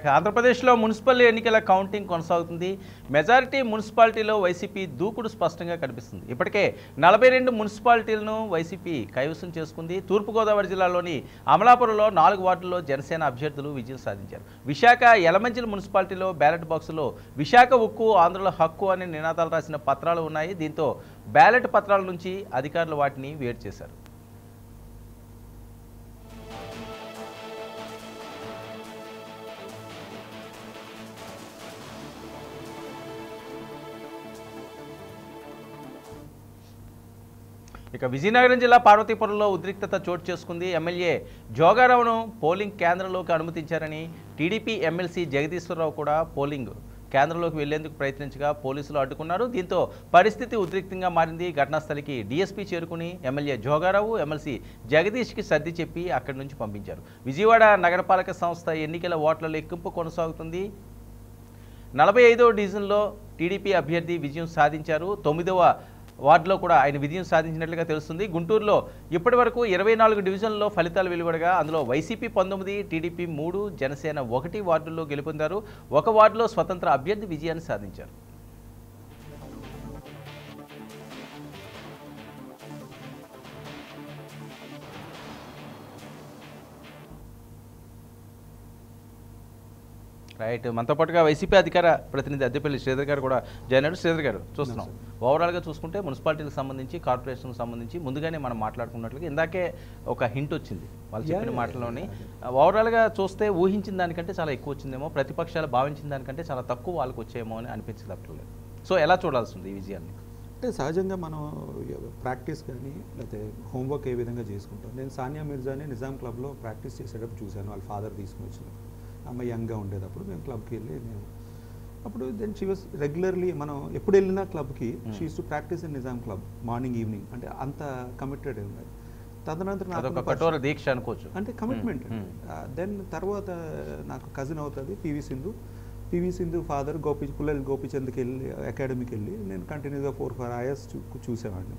ఆంధ్రప్రదేశ్లో మున్సిపల్ ఎన్నికల కౌంటింగ్ కొనసాగుతుంది మెజారిటీ మున్సిపాలిటీలో వైసీపీ దూకుడు స్పష్టంగా కనిపిస్తుంది ఇప్పటికే నలభై రెండు మున్సిపాలిటీలను వైసీపీ కైవసం చేసుకుంది తూర్పుగోదావరి జిల్లాలోని అమలాపురంలో నాలుగు వార్డుల్లో జనసేన అభ్యర్థులు విజయం సాధించారు విశాఖ యలమంచిల మున్సిపాలిటీలో బ్యాలెట్ బాక్సులో విశాఖ ఉక్కు ఆంధ్రుల హక్కు అనే నినాదాలు రాసిన పత్రాలు ఉన్నాయి దీంతో బ్యాలెట్ పత్రాల నుంచి అధికారులు వాటిని వేరు చేశారు ఇక విజయనగరం జిల్లా పార్వతీపురంలో ఉద్రిక్తత చోటు చేసుకుంది ఎమ్మెల్యే జోగారావును పోలింగ్ కేంద్రంలోకి అనుమతించారని టీడీపీ ఎమ్మెల్సీ జగదీశ్వరరావు కూడా పోలింగ్ కేంద్రంలోకి వెళ్లేందుకు ప్రయత్నించగా పోలీసులు అడ్డుకున్నారు దీంతో పరిస్థితి ఉద్రిక్తంగా మారింది ఘటనాస్థలికి డీఎస్పీ చేరుకుని ఎమ్మెల్యే జోగారావు ఎమ్మెల్సీ జగదీష్కి సర్ది చెప్పి అక్కడి నుంచి పంపించారు విజయవాడ నగరపాలక సంస్థ ఎన్నికల ఓట్ల లెక్కింపు కొనసాగుతుంది నలభై ఐదవ డివిజన్లో టీడీపీ అభ్యర్థి విజయం సాధించారు తొమ్మిదవ వార్డులో కూడా ఆయన విజయం సాధించినట్లుగా తెలుస్తుంది గుంటూరులో ఇప్పటి వరకు ఇరవై నాలుగు డివిజన్లలో ఫలితాలు వెలువడగా అందులో వైసీపీ పంతొమ్మిది టీడీపీ మూడు జనసేన ఒకటి వార్డుల్లో గెలుపొందారు ఒక వార్డులో స్వతంత్ర అభ్యర్థి విజయాన్ని సాధించారు రైట్ మనతో పాటుగా వైసీపీ అధికార ప్రతినిధి అద్దెపల్లి శ్రీధర్ గారు కూడా జాయిన్ అయ్యారు శ్రీధర్ గారు చూస్తున్నాం ఓవరాల్గా చూసుకుంటే మున్సిపాలిటీలకు సంబంధించి కార్పొరేషన్కి సంబంధించి ముందుగానే మనం మాట్లాడుకున్నట్లుగా ఇందాకే ఒక హింట్ వచ్చింది వాళ్ళు చెప్పిన yeah, మాటలోని ఓవరాల్గా చూస్తే ఊహించిన దానికంటే చాలా ఎక్కువ వచ్చిందేమో ప్రతిపక్షాలు భావించిన దానికంటే చాలా తక్కువ వాళ్ళకి వచ్చేమో అని అనిపించదు అప్పుడు సో ఎలా చూడాల్సి ఉంది ఈ విజయాన్ని అంటే సహజంగా మనం ప్రాక్టీస్ కానీ లేకపోతే హోంవర్క్ ఏ విధంగా చేసుకుంటాం నేను సానియా మిర్జాని నిజాం క్లబ్లో ప్రాక్టీస్ చేసేటప్పుడు చూశాను వాళ్ళ ఫాదర్ తీసుకుని వచ్చినప్పుడు అమ్మాయి యంగ్గా ఉండేటప్పుడు మేము క్లబ్కి వెళ్ళి నేను అప్పుడు దెన్ షీ వాస్ రెగ్యులర్లీ మనం ఎప్పుడు వెళ్ళినా క్లబ్కి she's to practice in Nizam club morning evening అంటే అంత కమిటెడ్ ఉన్నది తదనంతరం నాకు అదొక ఉన్న కఠోర దీక్ష అనుకోవచ్చు అంటే కమిట్మెంట్ మ్మ్. దెన్ తర్వాత నాకు కజిన్ అవుతుంది PV Sindhu PV Sindhu father Gopi Pullela గోపిచంద్కి వెళ్ళి అకాడమీకి వెళ్ళి నేను కంటిన్యూగా ఫోర్ ఫైవ్ అవర్స్ చూ చూసేవాడిని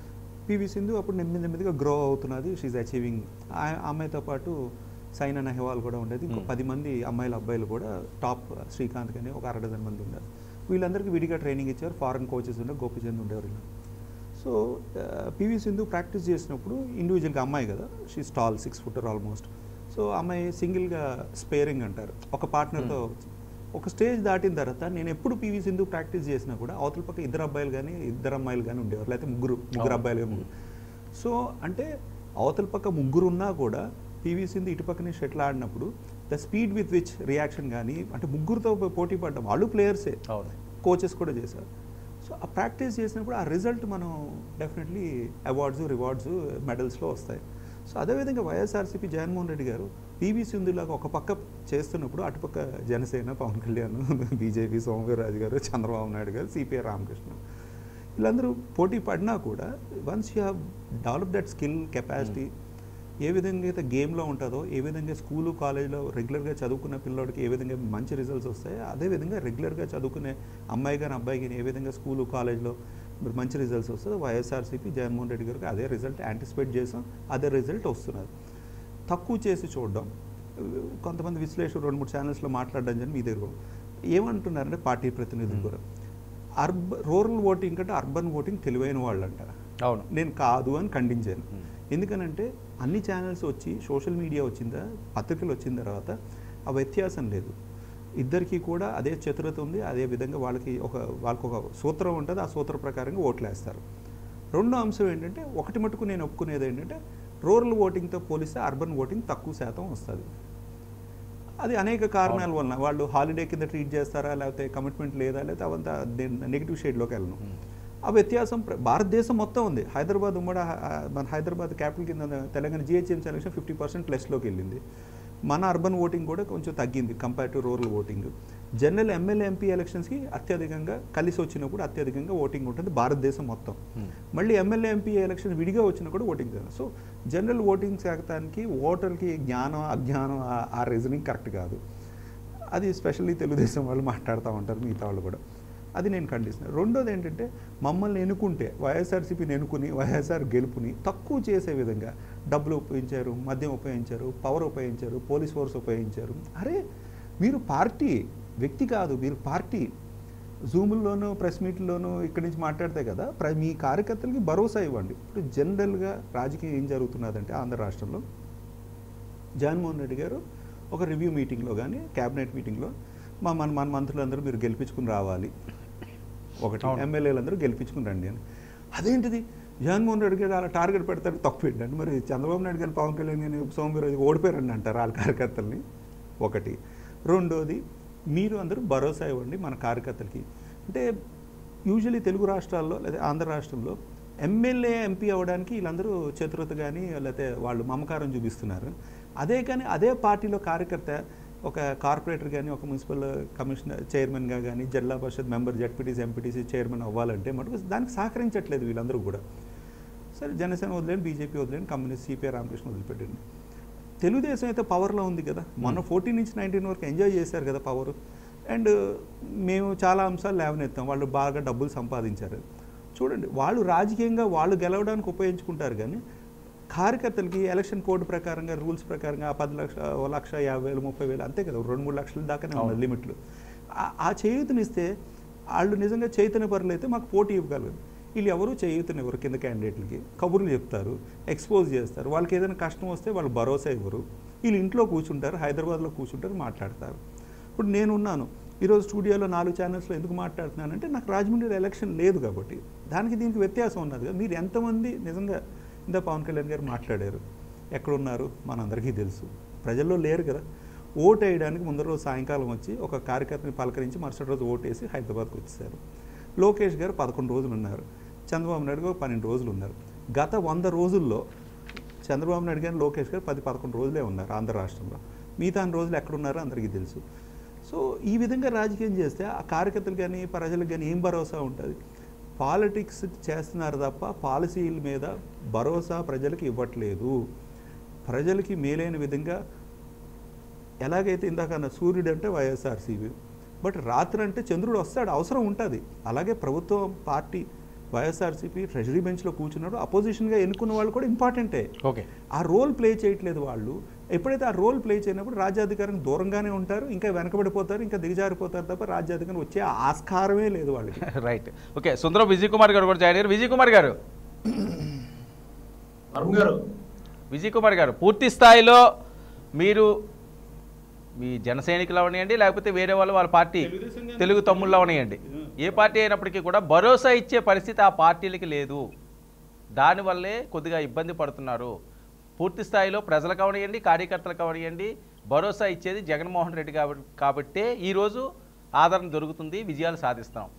పివి సింధు అప్పుడు నెమ్మది నెమ్మదిగా గ్రో అవుతున్నది షీఈ్ అచీవింగ్ అమ్మాయితో పాటు సైనా నెహ్వాల్ కూడా ఉండేది ఇంకో Hmm. పది మంది అమ్మాయిల అబ్బాయిలు కూడా టాప్ శ్రీకాంత్ కానీ ఒక అర డజన్ మంది ఉన్నారు వీళ్ళందరికీ విడిగా ట్రైనింగ్ ఇచ్చారు ఫారెన్ కోచెస్ ఉండే గోపిచంద్ ఉండేవారు ఇలా సో పివి సింధు ప్రాక్టీస్ చేసినప్పుడు ఇండివిజువల్గా అమ్మాయి కదా she's tall six footer almost so అమ్మాయి సింగిల్గా స్పేరింగ్ అంటారు ఒక పార్ట్నర్తో ఒక స్టేజ్ దాటిన తర్వాత నేను ఎప్పుడు పివి సింధు ప్రాక్టీస్ చేసినా కూడా అవతల పక్క ఇద్దరు అబ్బాయిలు కానీ ఇద్దరు అమ్మాయిలు కానీ ఉండేవారు లేకపోతే ముగ్గురు ముగ్గురు అవును. అబ్బాయిలు కానీ ముగ్గురు సో అంటే అవతల పక్క ముగ్గురు ఉన్నా కూడా పివి సింధు ఇటు పక్కనే షటిల్ ఆడినప్పుడు the speed with which reaction కానీ అంటే ముగ్గురుతో పోటీ పడ్డం వాళ్ళు ప్లేయర్సే అవును కోచెస్ కూడా చేశారు సో ఆ ప్రాక్టీస్ చేసినప్పుడు ఆ రిజల్ట్ మనం డెఫినెట్లీ అవార్డ్స్ రివార్డ్స్ మెడల్స్లో వస్తాయి సో అదేవిధంగా వైఎస్ఆర్సీపీ జగన్మోహన్ రెడ్డి గారు పీవీ సింధులాగా ఒక పక్క చేస్తున్నప్పుడు అటుపక్క జనసేన పవన్ కళ్యాణ్ బీజేపీ సోమవీర్రాజు గారు చంద్రబాబు నాయుడు గారు సిపిఆర్ రామకృష్ణ వీళ్ళందరూ పోటీ పడినా కూడా once you have develop that skill capacity ఏ విధంగా అయితే గేమ్లో ఉంటుందో ఏ విధంగా స్కూలు కాలేజ్లో రెగ్యులర్గా చదువుకున్న పిల్లోడికి ఏ విధంగా మంచి రిజల్ట్స్ వస్తాయో అదే విధంగా రెగ్యులర్గా చదువుకునే అమ్మాయి కానీ అబ్బాయి కానీ ఏ విధంగా స్కూలు కాలేజ్లో మరి మంచి రిజల్ట్స్ వస్తుందో వైఎస్ఆర్సీపీ జగన్మోహన్ రెడ్డి గారికి అదే రిజల్ట్ యాంటిసిపేట్ చేసాం అదే రిజల్ట్ వస్తున్నది తక్కువ చేసి చూడడం కొంతమంది విశ్లేషకులు రెండు మూడు ఛానల్స్లో మాట్లాడడం జరిగింది మీ దగ్గర కూడా. ఏమంటున్నారంటే పార్టీ ప్రతినిధులు కూడా అర్బ రూరల్ ఓటింగ్ కంటే అర్బన్ ఓటింగ్ తెలివైన వాళ్ళు అంటారు అవును నేను కాదు అని ఖండించాను Hmm. ఎందుకనంటే అన్ని ఛానల్స్ వచ్చి సోషల్ మీడియా వచ్చిందా పత్రికలు వచ్చిన తర్వాత ఆ వ్యత్యాసం లేదు ఇద్దరికి కూడా అదే చతురత ఉంది అదే విధంగా వాళ్ళకి ఒక వాళ్ళకి ఒక సూత్రం ఉంటుంది ఆ సూత్ర ప్రకారంగా ఓట్లు వేస్తారు రెండో అంశం ఏంటంటే ఒకటి మటుకు నేను ఒప్పుకునేది ఏంటంటే రూరల్ ఓటింగ్తో పోలిస్తే అర్బన్ ఓటింగ్ తక్కువ శాతం వస్తుంది అది అనేక కారణాల వలన వాళ్ళు హాలిడే కింద ట్రీట్ చేస్తారా లేకపోతే కమిట్మెంట్ లేదా లేకపోతే అవంతా నెగిటివ్ షేడ్లోకి వెళ్ళను ఆ వ్యత్యాసం ప్ర- భారతదేశం మొత్తం ఉంది హైదరాబాద్ ఉమ్మడి హ- ఆ, మన హైదరాబాద్ క్యాపిటల్ కింద Telangana GHM selection fifty percent లెస్లోకి వెళ్ళింది మన అర్బన్ ఓటింగ్ కూడా కొంచెం తగ్గింది compare to rural voting general MLA MP ఎలక్షన్స్కి అత్యధికంగా కలిసి వచ్చినప్పుడు అత్యధికంగా ఓటింగ్ ఉంటుంది భారతదేశం మొత్తం Hmm. మళ్ళీ ఎమ్మెల్యే ఎంపీ ఎలక్షన్ విడిగా వచ్చినా కూడా ఓటింగ్ జరగదు సో జనరల్ ఓటింగ్ శాతానికి ఓటర్కి జ్ఞానం అజ్ఞానం ఆ- ఆ రీజనింగ్ కరెక్ట్ కాదు అది స్పెషల్లీ తెలుగుదేశం వాళ్ళు మాట్లాడుతూ ఉంటారు మిగతా వాళ్ళు కూడా అది నేను ఖండిస్తున్నాను రెండోది ఏంటంటే మమ్మల్ని ఎన్నుకుంటే వైఎస్ఆర్సీపీని ఎన్నుకుని వైఎస్ఆర్ గెలుపుని తక్కువ చేసే విధంగా డబ్బులు ఉపయోగించారు మద్యం ఉపయోగించారు పవర్ ఉపయోగించారు పోలీస్ ఫోర్స్ ఉపయోగించారు అరే మీరు పార్టీ వ్యక్తి కాదు మీరు పార్టీ జూముల్లోనూ ప్రెస్ మీట్లోనూ ఇక్కడి నుంచి మాట్లాడితే కదా ప్ర మీ కార్యకర్తలకి భరోసా ఇవ్వండి ఇప్పుడు జనరల్గా రాజకీయం ఏం జరుగుతున్నదంటే ఆంధ్ర రాష్ట్రంలో జగన్మోహన్ రెడ్డి గారు ఒక రివ్యూ మీటింగ్లో కానీ క్యాబినెట్ మీటింగ్లో మా మన మన మంత్రులందరూ మీరు గెలిపించుకుని రావాలి ఒకటి అవును. ఎమ్మెల్యేలందరూ గెలిపించుకుని రండి అని అదేంటిది జగన్మోహన్ రెడ్డి గారు అలా టార్గెట్ పెడతారు తక్కువ ఏంటంటే మరి చంద్రబాబు నాయుడు గారు పవన్ కళ్యాణ్ గారిని సోమవీరాజు ఓడిపోయారండి అంటారు వాళ్ళ కార్యకర్తల్ని ఒకటి రెండోది మీరు అందరూ భరోసా ఇవ్వండి మన కార్యకర్తలకి అంటే యూజువలీ తెలుగు రాష్ట్రాల్లో లేదా ఆంధ్ర రాష్ట్రంలో ఎమ్మెల్యే ఎంపీ అవ్వడానికి వీళ్ళందరూ చతురత కానీ లేకపోతే వాళ్ళు మమకారం చూపిస్తున్నారు అదే కానీ అదే పార్టీలో కార్యకర్త ఒక కార్పొరేటర్ కానీ ఒక మున్సిపల్ కమిషనర్ చైర్మన్గా కానీ zilla parishad member ZPTC MPTC chairman అవ్వాలంటే మటుకు దానికి సహకరించట్లేదు వీళ్ళందరూ కూడా సరే జనసేన వదిలేండి బీజేపీ వదిలేండి కమ్యూనిస్ట్ సిపిఐ రామకృష్ణ వదిలిపెట్టండి తెలుగుదేశం అయితే పవర్లో ఉంది కదా మొన్న ఫోర్టీన్ నుంచి నైన్టీన్ వరకు ఎంజాయ్ చేశారు కదా పవర్ అండ్ మేము చాలా అంశాలు లేవనెత్తాం వాళ్ళు బాగా డబ్బులు సంపాదించారు చూడండి వాళ్ళు రాజకీయంగా వాళ్ళు గెలవడానికి ఉపయోగించుకుంటారు కానీ కార్యకర్తలకి ఎలక్షన్ కోడ్ ప్రకారంగా రూల్స్ ప్రకారంగా ఆ పది లక్ష ఓ లక్ష యాభై వేలు ముప్పై వేలు అంతే కదా రెండు మూడు లక్షల దాకానే ఉన్నది లిమిట్లు ఆ- ఆ చేయూతనిస్తే వాళ్ళు నిజంగా చైతన్యపరులు అయితే మాకు పోటీ ఇవ్వగలరు వీళ్ళు ఎవరు చేయూతనివ్వరు కింద క్యాండిడేట్లకి కబుర్లు చెప్తారు ఎక్స్పోజ్ చేస్తారు వాళ్ళకి ఏదైనా కష్టం వస్తే వాళ్ళు భరోసా ఇవ్వరు వీళ్ళు ఇంట్లో కూర్చుంటారు హైదరాబాద్లో కూర్చుంటారు మాట్లాడతారు ఇప్పుడు నేనున్నాను ఈరోజు స్టూడియోలో నాలుగు ఛానల్స్లో ఎందుకు మాట్లాడుతున్నానంటే నాకు రాజమండ్రిలో ఎలక్షన్ లేదు కాబట్టి దానికి దీనికి వ్యత్యాసం ఉన్నది కదా మీరు ఎంతమంది నిజంగా ఇందా పవన్ కళ్యాణ్ గారు మాట్లాడారు ఎక్కడున్నారు మనందరికీ తెలుసు ప్రజల్లో లేరు కదా ఓటు వేయడానికి ముందర రోజు సాయంకాలం వచ్చి ఒక కార్యకర్తని పలకరించి మరుసటి రోజు ఓటేసి హైదరాబాద్కి వచ్చేసారు లోకేష్ గారు పదకొండు రోజులు ఉన్నారు చంద్రబాబు నాయుడు గారు పన్నెండు రోజులు ఉన్నారు గత వంద రోజుల్లో చంద్రబాబు నాయుడు గారు లోకేష్ గారు పది పదకొండు రోజులే ఉన్నారు ఆంధ్ర రాష్ట్రంలో మిగతా అన్ని రోజులు ఎక్కడున్నారో అందరికీ తెలుసు సో ఈ విధంగా రాజకీయం చేస్తే ఆ కార్యకర్తలు కానీ ప్రజలకు కానీ ఏం భరోసా ఉంటుంది పాలిటిక్స్ చేస్తున్నారు తప్ప పాలసీల మీద భరోసా ప్రజలకు ఇవ్వట్లేదు ప్రజలకి మేలైన విధంగా ఎలాగైతే ఇందాక అన్న సూర్యుడు అంటే వైఎస్ఆర్సీబీ బట్ రాత్రి అంటే చంద్రుడు వస్తాడు అవసరం ఉంటుంది అలాగే ప్రభుత్వం పార్టీ వైఎస్ఆర్సీపీ ట్రెజరీ బెంచ్లో కూర్చున్నాడు అపోజిషన్గా ఎన్నుకున్న వాళ్ళు కూడా ఇంపార్టెంటే ఓకే ఆ రోల్ ప్లే చేయట్లేదు వాళ్ళు ఎప్పుడైతే ఆ రోల్ ప్లే చేయనప్పుడు రాజ్యాధికారం దూరంగానే ఉంటారు ఇంకా వెనకబడిపోతారు ఇంకా దిగజారిపోతారు తప్ప రాజ్యాధికారం వచ్చే ఆస్కారమే లేదు వాళ్ళకి రైట్ ఓకే సుందరం విజయ్ కుమార్ గారు కూడా జాయిన్ అయ్యారు విజయ్ కుమార్ గారు అరుణ్ గారు విజయ్ కుమార్ గారు పూర్తి స్థాయిలో మీరు మీ జన సైనికులు అవనియండి లేకపోతే వేరే వాళ్ళు వాళ్ళ పార్టీ తెలుగుదేశం గాని- తెలుగు తమ్ముళ్ళు అవనియండి ఏ పార్టీ అయినప్పటికీ కూడా భరోసా ఇచ్చే పరిస్థితి ఆ పార్టీలకి లేదు దానివల్లే కొద్దిగా ఇబ్బంది పడుతున్నారు పూర్తి స్థాయిలో ప్రజలకు అవనియండి కార్యకర్తలకు అవనియండి భరోసా ఇచ్చేది జగన్మోహన్ రెడ్డి కాబట్టి కాబట్టే ఈరోజు ఆదరణ దొరుకుతుంది విజయాలు సాధిస్తాం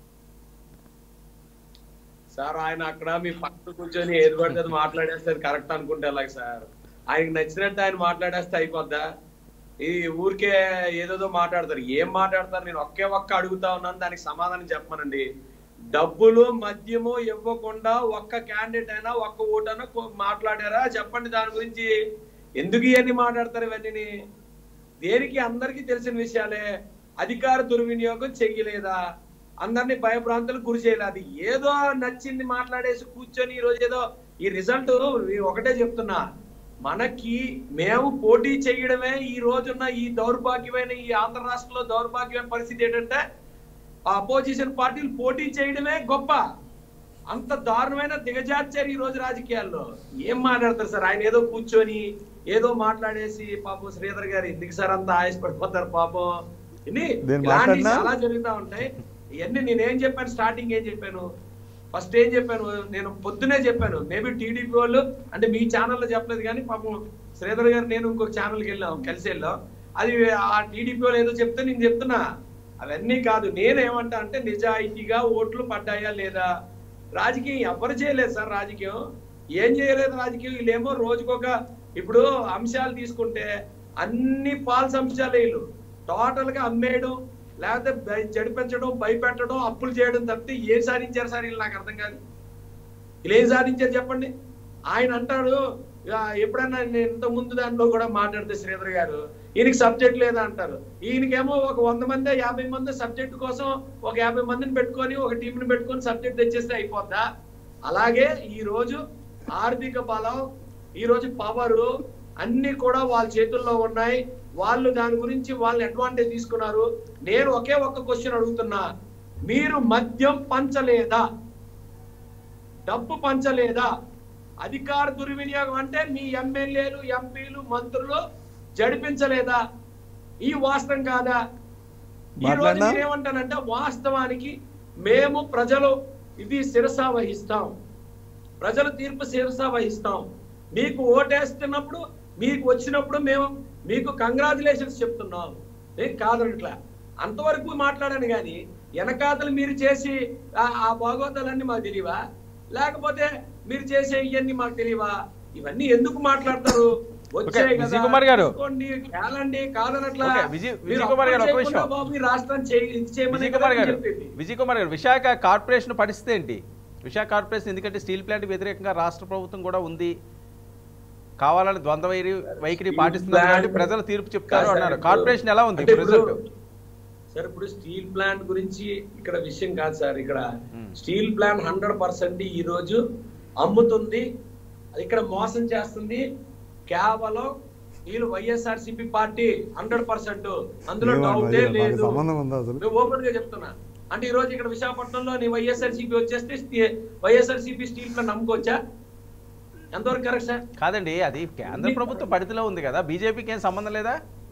సార్ ఆయన అక్కడ మీ పక్కన కూర్చొని ఏది పడితే అది మాట్లాడేస్తే కరెక్ట్ అనుకుంటే ఎలాగ సార్ ఆయనకి నచ్చినట్టు ఆయన మాట్లాడేస్తే అయిపోద్దా ఈ ఊరికే ఏదేదో మాట్లాడతారు ఏం మాట్లాడతారు నేను ఒకే ఒక్క అడుగుతా ఉన్నాను దానికి సమాధానం చెప్పమనండి డబ్బులు మద్యము ఇవ్వకుండా ఒక్క క్యాండిడేట్ అయినా ఒక్క ఓటైనా కో- మాట్లాడారా చెప్పండి దాని గురించి ఎందుకు ఇవన్నీ మాట్లాడతారు ఇవన్నీ దేనికి అందరికీ తెలిసిన విషయాలే అధికార దుర్వినియోగం చెయ్యలేదా అందరినీ భయభ్రాంతులకు గురి చేయలేదు అది ఏదో నచ్చింది మాట్లాడేసి కూర్చొని ఈ రోజు ఏదో ఈ రిజల్ట్ ఒకటే చెప్తున్నా మనకి మేము పోటీ చేయడమే ఈ రోజున్న ఈ దౌర్భాగ్యమైన ఈ ఆంధ్ర రాష్ట్రంలో దౌర్భాగ్యమైన పరిస్థితి ఏంటంటే అపోజిషన్ పార్టీలు పోటీ చేయడమే గొప్ప అంత దారుణమైన దిగజార్చారు ఈ రోజు రాజకీయాల్లో ఏం మాట్లాడతారు సార్ ఆయన ఏదో కూర్చొని ఏదో మాట్లాడేసి పాపం శ్రీధర్ గారు ఎందుకు సార్ అంత ఆయాసపడిపోతారు పాపం ఇన్ని నేను ఇలాంటివి మాట్లాడినా? చాలా జరుగుతా ఉంటాయి ఇవన్నీ నేనేం చెప్పాను స్టార్టింగ్ ఏం చెప్పాను ఫస్ట్ ఏం చెప్పాను నేను పొద్దునే చెప్పాను మేబీ టీడీపీ వాళ్ళు అంటే మీ ఛానల్లో చెప్పలేదు కానీ పాపం శ్రీధర్ గారు నేను ఇంకొక ఛానల్కి వెళ్ళాం కలిసి వెళ్ళాం అది ఆ టీడీపీ వాళ్ళు ఏదో చెప్తే నేను చెప్తున్నా అవన్నీ కాదు నేనేమంటా అంటే నిజాయితీగా ఓట్లు పడ్డాయా లేదా రాజకీయం ఎవరు చేయలేదు సార్ రాజకీయం ఏం చేయలేదు రాజకీయం వీళ్ళేమో రోజుకొక ఇప్పుడు అంశాలు తీసుకుంటే అన్ని ఫాల్స్ అంశాలు వీళ్ళు టోటల్ గా అమ్మేయడం లేకపోతే భయ- జడిపించడం భయపెట్టడం అప్పులు చేయడం తప్పితే ఏం సాధించారు సార్ వీళ్ళు నాకు అర్థం కాదు వీళ్ళు ఏం సాధించారు చెప్పండి ఆయన అంటాడు "ఆ, ఎప్పుడైనా నేను ఇంత ముందు దాంట్లో కూడా మాట్లాడితే శ్రీధర్ గారు ఈయనకి సబ్జెక్ట్ లేదా అంటారు ఈయనకేమో ఒక వంద మంది యాభై మంది సబ్జెక్ట్ కోసం ఒక యాభై మందిని పెట్టుకొని ఒక టీంని పెట్టుకొని సబ్జెక్ట్ తెచ్చేస్తే అయిపోద్దా అలాగే ఈ రోజు ఆర్థిక బలం ఈ రోజు పవర్ అన్ని కూడా వాళ్ళ చేతుల్లో ఉన్నాయి వాళ్ళు దాని గురించి వాళ్ళు అడ్వాంటేజ్ తీసుకున్నారు నేను ఒకే ఒక్క క్వశ్చన్ అడుగుతున్నా మీరు మద్యం పంచలేదా డబ్బు పంచలేదా అధికార దుర్వినియోగం అంటే మీ ఎమ్మెల్యేలు ఎంపీలు మంత్రులు జడిపించలేదా ఈ వాస్తవం కాదా ఈ రోజు మాట్లాడినా? నేనేమంటానంటే వాస్తవానికి మేము ప్రజలు ఇది శిరస వహిస్తాం ప్రజలు తీర్పు శిరస వహిస్తాం మీకు ఓటేస్తున్నప్పుడు మీకు వచ్చినప్పుడు మేము మీకు కంగ్రాచులేషన్స్ చెప్తున్నాం ఏం కాదనట్లా అంతవరకు మాట్లాడాను కానీ వెనకాతలు మీరు చేసి ఆ- ఆ భాగవతాలన్నీ మాకు తెలియవా లేకపోతే మీరు చేసే ఇవన్నీ మాకు తెలియవా ఇవన్నీ ఎందుకు మాట్లాడతారు వచ్చాయి కదా, విజయ్ కుమార్ గారు. తీసుకోండి, తేలండి కాదనట్లా ఓకే, విజయ్- మీరు విజయ్ కుమార్ గారు, అప్పుడు ఒక్క నిమిషం. చేయకుండా బాబు ఈ రాష్ట్రాన్ని చేయి- ఇది చేయమని విజయ్ కుమార్ కదా గారు చెప్పింది. విజయ్ కుమార్ గారు విశాఖ కార్పొరేషన్ పరిస్థితి ఏంటి విశాఖ కార్పొరేషన్ ఎందుకంటే స్టీల్ ప్లాంట్ వ్యతిరేకంగా రాష్ట్ర ప్రభుత్వం కూడా ఉంది కావాలని ద్వంద్వ వైరి వైఖరి స్టీల్ పాటిస్తున్నారు ప్లాంట్ కాబట్టి ప్రజలు తీర్పు చెప్తారు కాదు సార్, అన్నారు ఇప్పుడు- కార్పొరేషన్ ఎలా ఉంది అంటే ఇప్పుడు- రిజల్ట్ సార్ ఇప్పుడు స్టీల్ ప్లాంట్ గురించి ఇక్కడ విషయం కాదు సార్ ఇక్కడ మ్మ్. స్టీల్ ప్లాంట్ హండ్రెడ్ పర్సెంట్ ఈ రోజు అమ్ముతుంది ఇక్కడ మోసం చేస్తుంది కేవలం వీళ్ళు YSR CP party hundred percent అందులో ఏమన్నా డౌటే ఇది? లేదు దానికి సంబంధం ఉందా అసలు? నేను ఓపెన్ గా చెప్తున్నా అంటే ఈ రోజు ఇక్కడ విశాఖపట్నంలో నీ వైఎస్ఆర్ సిపి వచ్చేస్తే వైఎస్ఆర్ సిపి స్టీల్ ప్లాంట్ నమ్ముకోవచ్చా ఎంతవరకు కరెక్ట్ సార్ కాదండి అది కేంద్ర ప్రభుత్వ పరిధిలో ఉంది కదా బీజేపీకి ఏం సంబంధం లేదా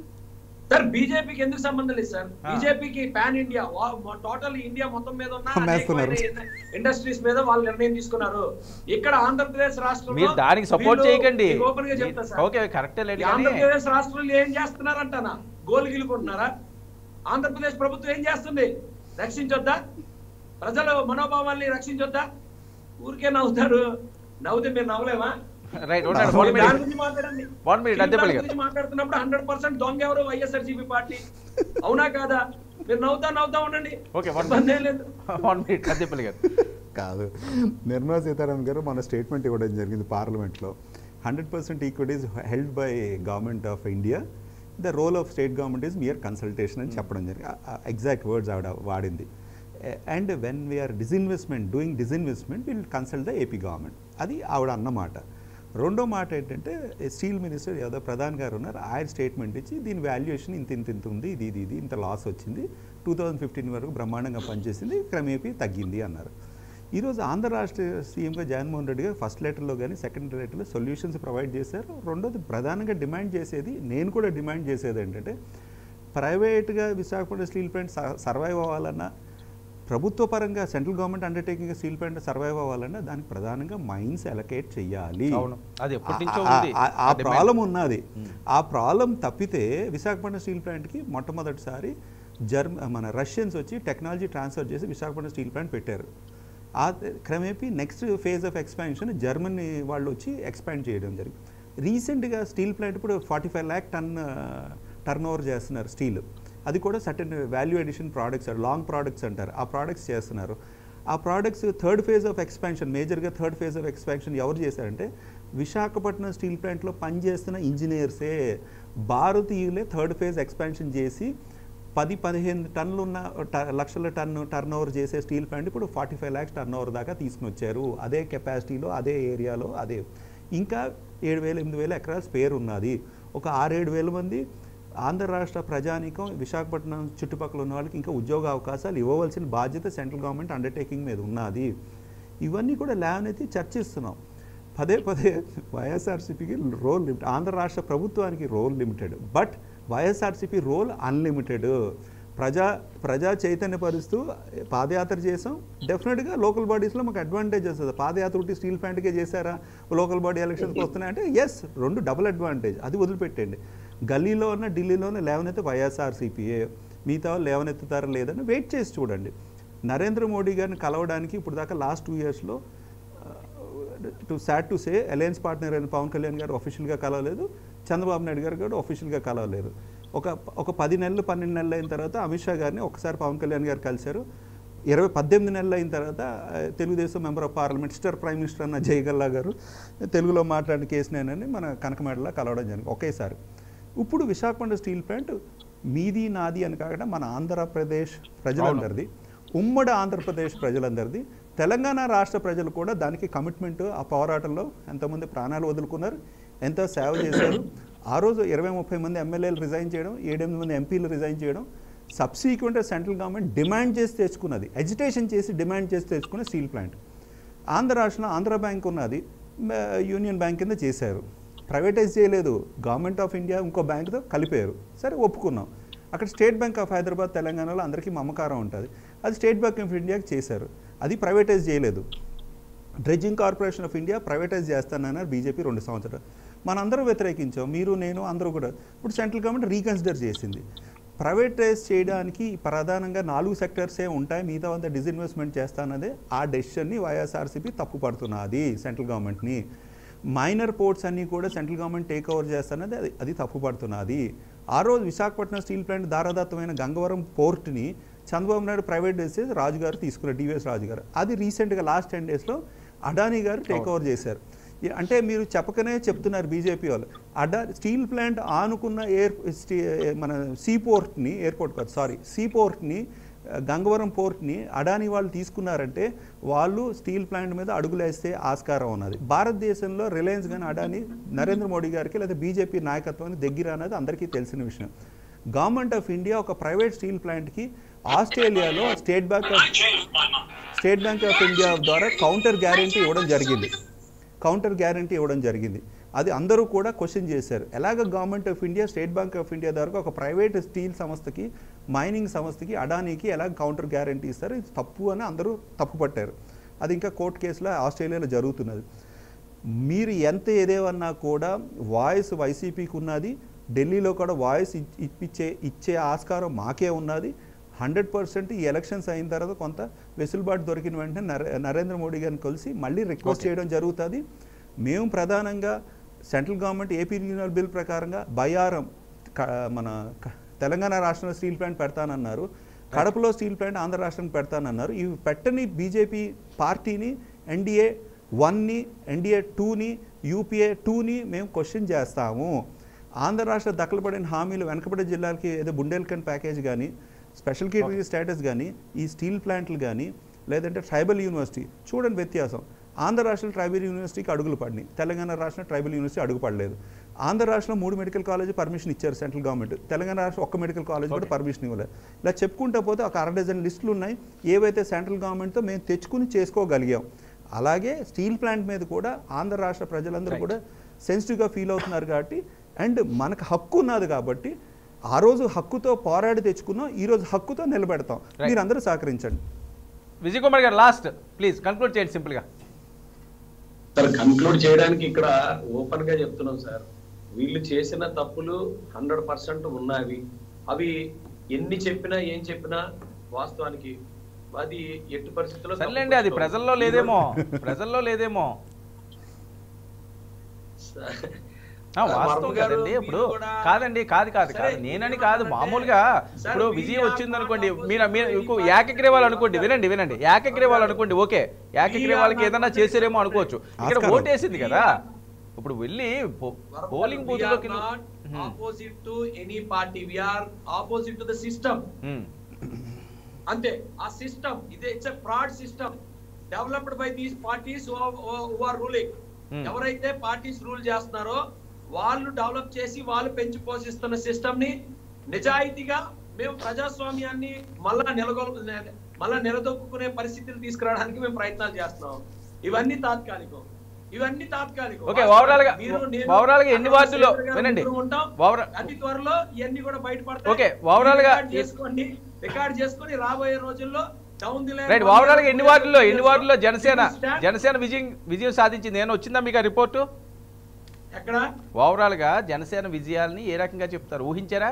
సార్ బీజేపీకి ఎందుకు సంబంధం లేదు సార్ ఆ. బీజేపీకి పాన్ ఇండియా టోటల్ ఇండియా మొత్తం మీద ఉన్న అమ్మేస్తున్నారు. అనేకమైన ఇండస్ట్రీస్ మీద వాళ్ళు నిర్ణయం తీసుకున్నారు ఇక్కడ ఆంధ్రప్రదేశ్ రాష్ట్రంలో మీరు దానికి సపోర్ట్ వీళ్ళు- చేయకండి మీకు ఓపెన్ గా చెప్తా సార్ ఓకే కరెక్టే ఈ లేదు కానీ ఆంధ్రప్రదేశ్ రాష్ట్రంలో ఏం చేస్తున్నారంటనా గోలు గిలుకుంటున్నారా ఆంధ్రప్రదేశ్ ప్రభుత్వం ఏం చేస్తుంది రక్షించొద్దా ప్రజల మనోభావాల్ని రక్షించొద్దా ఊరికే నవ్వుతారు నవ్వుతే మీరు నవ్వలేమా రైట్ ఉండండి one దాని minute. గురించి మాట్లాడండి One minute, steel Addepalli plant garu. గురించి మాట్లాడుతున్నప్పుడు హండ్రెడ్ పర్సెంట్ దొంగ ఎవరు వైఎస్ఆర్సీపీ పార్టీ అవునా కాదా మీరు నవ్వుతా నవ్వుతా ఉండండి Okay, one ఇబ్బంది ఏం లేదు వన్ మినిట్ అద్దెపల్లి గారు కాదు నిర్మలా సీతారామన్ గారు మన స్టేట్మెంట్ ఇవ్వడం జరిగింది పార్లమెంట్లో hundred percent equities held by government of India the role of state government is mere consultation అని చెప్పడం జరిగింది ఎగ్జాక్ట్ వర్డ్స్ ఆవిడ వాడింది and when we're disinvestment doing disinvestment will consult the AP government అది ఆవిడ అన్నమాట రెండో మాట ఏంటంటే స్టీల్ మినిస్టర్ ఏదో ప్రధాన్ గారు ఉన్నారు ఆయన స్టేట్మెంట్ ఇచ్చి దీని వాల్యుయేషన్ ఇంత ఇంత ఇంత ఉంది ఇది ఇది ఇది ఇంత లాస్ వచ్చింది టూ థౌజండ్ ఫిఫ్టీన్ వరకు బ్రహ్మాండంగా పనిచేసింది క్రమేపీ తగ్గింది అన్నారు ఈరోజు ఆంధ్ర రాష్ట్ర సీఎంగా జగన్మోహన్ రెడ్డి గారు ఫస్ట్ లెటర్లో కానీ సెకండ్ లెటర్లో సొల్యూషన్స్ ప్రొవైడ్ చేశారు రెండోది ప్రధానంగా డిమాండ్ చేసేది నేను కూడా డిమాండ్ చేసేది ఏంటంటే ప్రైవేట్గా విశాఖపట్నం స్టీల్ ప్లాంట్ సర్వైవ్ అవ్వాలన్నా ప్రభుత్వ పరంగా central government undertaking steel plant survive అవ్వాలన్నా దానికి ప్రధానంగా మైన్స్ అలొకేట్ చేయాలి అవును. అది ఎప్పటి నుంచో ఆ- ఉంది. ఆ- ఆ ఆ demand. ప్రాబ్లం ఉన్నది ఆ ప్రాబ్లం తప్పితే విశాఖపట్నం స్టీల్ ప్లాంట్కి మొట్టమొదటిసారి జర్మ మన రష్యన్స్ వచ్చి టెక్నాలజీ ట్రాన్స్ఫర్ చేసి విశాఖపట్నం స్టీల్ ప్లాంట్ పెట్టారు ఆ క్రమేపీ next phase of expansion Germany వాళ్ళు వచ్చి ఎక్స్పాండ్ చేయడం జరిగింది రీసెంట్గా స్టీల్ ప్లాంట్ ఇప్పుడు forty five lakh ton turn over చేస్తున్నారు స్టీల్ అది కూడా certain value edition products long products అంటారు ఆ ప్రోడక్ట్స్ చేస్తున్నారు ఆ ప్రోడక్ట్స్ థర్డ్ ఫేజ్ ఆఫ్ ఎక్స్పాన్షన్ మేజర్గా థర్డ్ ఫేజ్ ఆఫ్ ఎక్స్పాన్షన్ ఎవరు చేశారంటే విశాఖపట్నం స్టీల్ ప్లాంట్లో పనిచేస్తున్న ఇంజనీర్సే భారతీయులే థర్డ్ ఫేజ్ ఎక్స్పాన్షన్ చేసి పది పదిహేను టన్నులు ఉన్న ట- లక్షల టన్ను టర్న్ ఓవర్ చేసే స్టీల్ ప్లాంట్ ఇప్పుడు forty five lakhs turn over దాకా తీసుకుని వచ్చారు అదే కెపాసిటీలో అదే ఏరియాలో అదే ఇంకా ఏడు వేల ఎనిమిది వేల ఎకరాల స్పేర్ ఉన్నది ఒక ఆరేడు వేల మంది ఆంధ్ర రాష్ట్ర ప్రజానీకం విశాఖపట్నం చుట్టుపక్కల ఉన్న వాళ్ళకి ఇంకా ఉద్యోగ అవకాశాలు ఇవ్వవలసిన బాధ్యత సెంట్రల్ గవర్నమెంట్ అండర్టేకింగ్ మీద ఉన్నది ఇవన్నీ కూడా లేవనైతే చర్చిస్తున్నాం పదే పదే వైఎస్ఆర్సీపీకి రోల్ లిమిట్ ఆంధ్ర రాష్ట్ర ప్రభుత్వానికి role limited but YSRCP role unlimited ప్రజా ప్రజా చైతన్యపరుస్తూ పాదయాత్ర చేసాం డెఫినెట్గా లోకల్ బాడీస్లో మాకు అడ్వాంటేజ్ వస్తుంది పాదయాత్ర ఒకటి స్టీల్ ప్లాంట్కే చేశారా లోకల్ బాడీ ఎలక్షన్స్కి వస్తున్నాయంటే ఎస్ రెండు డబుల్ అడ్వాంటేజ్ అది వదిలిపెట్టండి గల్లీలో ఉన్న ఢిల్లీలోనే లేవనైతే వైఎస్ఆర్సీపీఏ మిగతా వాళ్ళు లేవనెత్తుతారా లేదని వెయిట్ చేసి చూడండి నరేంద్ర మోడీ గారిని కలవడానికి ఇప్పుడు దాకా లాస్ట్ టూ ఇయర్స్లో to sad to say alliance partner అయిన పవన్ కళ్యాణ్ గారు అఫీషియల్గా కలవలేదు చంద్రబాబు నాయుడు గారు కూడా అఫీషియల్గా కలవలేదు ఒక ఒక పది నెలలు పన్నెండు నెలలు అయిన తర్వాత అమిత్ షా గారిని ఒకసారి పవన్ కళ్యాణ్ గారు కలిశారు ఇరవై పద్దెనిమిది నెలలు అయిన తర్వాత ఆ, తెలుగుదేశం మెంబర్ ఆఫ్ పార్లమెంట్ స్టర్ ప్రైమ్ మినిస్టర్ అన్న జయగల్లా గారు తెలుగులో మాట్లాడిన కేసునేనని మన కనకమేడలా కలవడం జరిగింది ఒకేసారి ఇప్పుడు విశాఖపట్నం స్టీల్ ప్లాంట్ మీది నాది అని కాకుండా మన ఆంధ్రప్రదేశ్ ప్రజలందరిది ఉమ్మడి ఆంధ్రప్రదేశ్ ప్రజలందరిది తెలంగాణ రాష్ట్ర ప్రజలు కూడా దానికి కమిట్మెంట్ ఆ పోరాటంలో ఎంతోమంది ప్రాణాలు వదులుకున్నారు ఎంతో సేవ చేశారు ఆ రోజు ఇరవై ముప్పై మంది ఎమ్మెల్యేలు రిజైన్ చేయడం ఏడెనిమిది మంది ఎంపీలు రిజైన్ చేయడం సబ్సిక్వెంట్ సెంట్రల్ గవర్నమెంట్ డిమాండ్ చేసి తెచ్చుకున్నది ఎజిటేషన్ చేసి డిమాండ్ చేసి తెచ్చుకున్న స్టీల్ ప్లాంట్ ఆంధ్ర రాష్ట్రంలో ఆంధ్ర బ్యాంక్ ఉన్నది మ- యూనియన్ బ్యాంక్ కింద చేశారు ప్రైవేటైజ్ చేయలేదు గవర్నమెంట్ ఆఫ్ ఇండియా ఇంకో బ్యాంక్తో కలిపారు సరే ఒప్పుకున్నాం అక్కడ స్టేట్ బ్యాంక్ ఆఫ్ హైదరాబాద్ తెలంగాణలో అందరికీ మమకారం ఉంటుంది అది స్టేట్ బ్యాంక్ ఆఫ్ ఇండియాకి చేశారు అది ప్రైవేటైజ్ చేయలేదు dredging corporation of India privatize చేస్తానన్నారు బీజేపీ రెండు సంవత్సరాలు మనందరం వ్యతిరేకించాం మీరు నేను అందరూ కూడా ఇప్పుడు సెంట్రల్ గవర్నమెంట్ రీకన్సిడర్ చేసింది ప్రైవేటైజ్ చేయడానికి ప్రధానంగా నాలుగు సెక్టర్సే ఉంటాయి మిగతా అంతా డిజిన్వెస్ట్మెంట్ చేస్తానదే ఆ డెసిషన్ని వైఎస్ఆర్సీపీ తప్పు పడుతున్నది సెంట్రల్ గవర్నమెంట్ని మైనర్ పోర్ట్స్ అన్నీ కూడా సెంట్రల్ గవర్నమెంట్ టేక్ ఓవర్ చేస్తానది అది అది తప్పు పడుతున్నది ఆ రోజు విశాఖపట్నం స్టీల్ ప్లాంట్ దారాదత్తమైన గంగవరం పోర్ట్ని చంద్రబాబు నాయుడు ప్రైవేట్ చేసి రాజుగారు తీసుకున్నారు డివిఎస్ రాజు గారు అది రీసెంట్గా లాస్ట్ టెన్ డేస్లో అడానీ గారు టేక్ ఓవర్ చేశారు ఈ- అంటే మీరు చెప్పకనే చెప్తున్నారు బీజేపీ వాళ్ళు అడా స్టీల్ ప్లాంట్ ఆనుకున్న ఎయిర్ స్టీ మన సీ పోర్ట్ని ఎయిర్పోర్ట్ కాదు సారీ సీ పోర్ట్ని ఆ, గంగవరం పోర్ట్ని అడానీ వాళ్ళు తీసుకున్నారంటే వాళ్ళు స్టీల్ ప్లాంట్ మీద అడుగులేస్తే ఆస్కారం ఉన్నది భారతదేశంలో రిలయన్స్ కానీ అడానీ నరేంద్ర మోడీ గారికి లేదా బీజేపీ నాయకత్వానికి దగ్గర అనేది అందరికీ తెలిసిన విషయం గవర్నమెంట్ ఆఫ్ ఇండియా ఒక ప్రైవేట్ స్టీల్ ప్లాంట్కి ఆస్ట్రేలియాలో state bank of state bank of India ద్వారా కౌంటర్ గ్యారంటీ ఇవ్వడం జరిగింది కౌంటర్ గ్యారంటీ ఇవ్వడం జరిగింది అది అందరూ కూడా క్వశ్చన్ చేశారు ఎలాగ government of India state bank of India ద్వారా ఒక ప్రైవేట్ స్టీల్ సంస్థకి మైనింగ్ సంస్థకి అడానీకి ఎలా కౌంటర్ గ్యారంటీ ఇస్తారు ఇది తప్పు అని అందరూ తప్పు పట్టారు అది ఇంకా కోర్టు కేసులో ఆస్ట్రేలియాలో జరుగుతున్నది మీరు ఎంత ఏదేమన్నా కూడా వాయిస్ వైసీపీకి ఉన్నది ఢిల్లీలో కూడా వాయిస్ ఇచ్- ఇప్పించే ఇచ్చే ఆస్కారం మాకే ఉన్నది హండ్రెడ్ పర్సెంట్ ఈ ఎలక్షన్స్ అయిన తర్వాత కొంత వెసులుబాటు దొరికిన వెంటనే నరే నరేంద్ర మోడీ గారిని కలిసి మళ్ళీ రిక్వెస్ట్ చేయడం జరుగుతుంది మేము ప్రధానంగా central government AP regional bill ప్రకారంగా బయారం క- మన క- తెలంగాణ రాష్ట్రంలో స్టీల్ ప్లాంట్ పెడతానన్నారు కడపలో స్టీల్ ప్లాంట్ ఆంధ్ర రాష్ట్రానికి పెడతానన్నారు ఇవి పెట్టని బీజేపీ పార్టీని ఎన్డీఏ వన్ని ఎన్డీఏ టూని యూపీఏ టూని మేము క్వశ్చన్ చేస్తాము ఆంధ్ర రాష్ట్ర దక్కలపడిన హామీలు వెనకబడే జిల్లాలకి ఏదో బుండేల్కన్ ప్యాకేజ్ కానీ స్పెషల్ కేటగిరీ స్టేటస్ కానీ ఈ స్టీల్ ప్లాంట్లు కానీ లేదంటే ట్రైబల్ యూనివర్సిటీ చూడండి వ్యత్యాసం ఆంధ్ర రాష్ట్ర ట్రైబల్ యూనివర్సిటీకి అడుగులు పడినాయి తెలంగాణ రాష్ట్ర ట్రైబల్ యూనివర్సిటీ అడుగు పడలేదు ఆంధ్ర రాష్ట్రంలో మూడు మెడికల్ కాలేజ్ పర్మిషన్ ఇచ్చారు సెంట్రల్ గవర్నమెంట్ తెలంగాణ రాష్ట్రం ఒక్క మెడికల్ కాలేజ్ కూడా పర్మిషన్ ఇవ్వలేదు ఇలా చెప్పుకుంటా పోతే ఒక అర డజన్ లిస్టులు ఉన్నాయి ఏవైతే సెంట్రల్ గవర్నమెంట్తో మేము తెచ్చుకుని చేసుకోగలిగాం అలాగే స్టీల్ ప్లాంట్ మీద కూడా ఆంధ్ర రాష్ట్ర ప్రజలందరూ కూడా సెన్సిటివ్గా ఫీల్ అవుతున్నారు కాబట్టి అండ్ మనకు హక్కు ఉన్నది కాబట్టి ఆ రోజు హక్కుతో పోరాడి తెచ్చుకున్నాం ఈ రోజు హక్కుతో నిలబెడతాం Right. మీరందరూ సహకరించండి విజయ్ కుమార్ గారు లాస్ట్ ప్లీజ్ కన్క్లూడ్ చేయండి సింపుల్గా సార్ కన్క్లూడ్ చేయడానికి ఇక్కడ ఓపెన్ గా చెప్తున్నాం సార్ వీళ్ళు చేసిన తప్పులు హండ్రెడ్ పర్సెంట్ ఉన్నవి అవి ఎన్ని చెప్పినా ఏం చెప్పినా వాస్తవానికి అది ఎట్టి పరిస్థితుల్లో సర్లేండి అది తప్పు ప్రజల్లో లేదేమో ప్రజల్లో లేదేమో ఆ, వాస్తవం వర్మ గారు, కదండి ఇప్పుడు మీరు కూడా- కాదండి కాదు కాదు సరే, కాదు నేనని మీరు కాదు అంటే- మామూలుగా సార్, ఇప్పుడు మీ విజయం వచ్చింది అనుకోండి ఆత్మ మీరు మీరు ఇంకో ఆత్మ ఏకగ్రీవాలు అనుకోండి ఆత్మ వినండి వినండి ఏకగ్రీవాలు అనుకోండి ఓకే ఏకగ్రీవాలకి ఆత్మ ఏదైనా చేసారేమో అనుకోవచ్చు ఇక్కడ ఆస్కారం. ఓటేసింది కదా ఇప్పుడు వెళ్ళి పో- పోలింగ్ బూత్ లోకి opposite to any party we are opposite to the system అంతే ఆ సిస్టమ్ ఇదే it's fraud system developed by these parties who are ruling Hmm. ఎవరైతే పార్టీస్ రూల్ చేస్తున్నారో వాళ్ళు డెవలప్ చేసి వాళ్ళు పెంచి పోషిస్తున్న సిస్టమ్ ని నిజాయితీగా మేము ప్రజాస్వామ్యాన్ని మళ్ళా నిలగొల్ మళ్ళా నిలదొక్కునే పరిస్థితులు తీసుకురావడానికి మేము ప్రయత్నాలు చేస్తున్నాం ఇవన్నీ తాత్కాలికం ఇవన్నీ తాత్కాలికం ఓకే, overall గా- మీరు, నేను, overall గా ఎన్ని వార్డులో- చంద్రశేఖర్ గారు వినండి. ముగ్గురు ఉంటాం Overall- అతి త్వరలో ఇవన్నీ కూడా బయటపడతాయి ఓకే, overall గా- రికార్డ్ చేసుకోండి రికార్డ్ చేసుకొని రాబోయే రోజుల్లో down the line right overall గా ఎన్ని వార్డుల్లో ఎన్ని వార్డుల్లో జనసేన జనసేన విజయం విజయం సాధించింది నేను వచ్చిందా మీకు ఆ రిపోర్టు ఎక్కడ ఓవరాల్ గా జనసేన విజయాల్ని ఏ రకంగా చెప్తారు ఊహించారా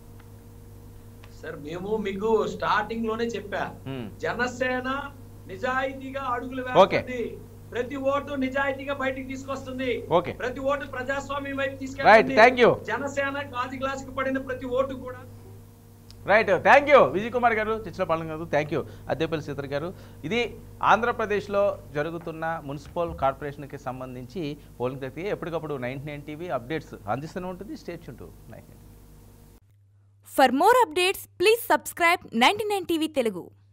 సార్ మేము మీకు స్టార్టింగ్ లోనే చెప్పా Hmm. జనసేన నిజాయితీగా అడుగులు Okay. వేస్తుంది ప్రతి ఓటు నిజాయితీగా బయటికి తీసుకొస్తుంది Okay. ప్రతి ఓటు ప్రజాస్వామ్యం వైపు Right, తీసుకెళ్తుంది thank you. జనసేన గాజు గ్లాసుకు పడిన ప్రతి ఓటు కూడా right thank you Vijay Kumar garu Chichalapalem గారు థ్యాంక్ యూ అద్దెపల్లి సీతర్ గారు ఇది ఆంధ్రప్రదేశ్లో జరుగుతున్న మున్సిపల్ కార్పొరేషన్కి సంబంధించి పోలింగ్ ప్రక్రియ ఎప్పటికప్పుడు నైన్టీ నైన్ టీవీ అప్డేట్స్ అందిస్తూనే ఉంటుంది స్టేట్ చుంటూ ninety For more updates, please subscribe 99 TV Telugu.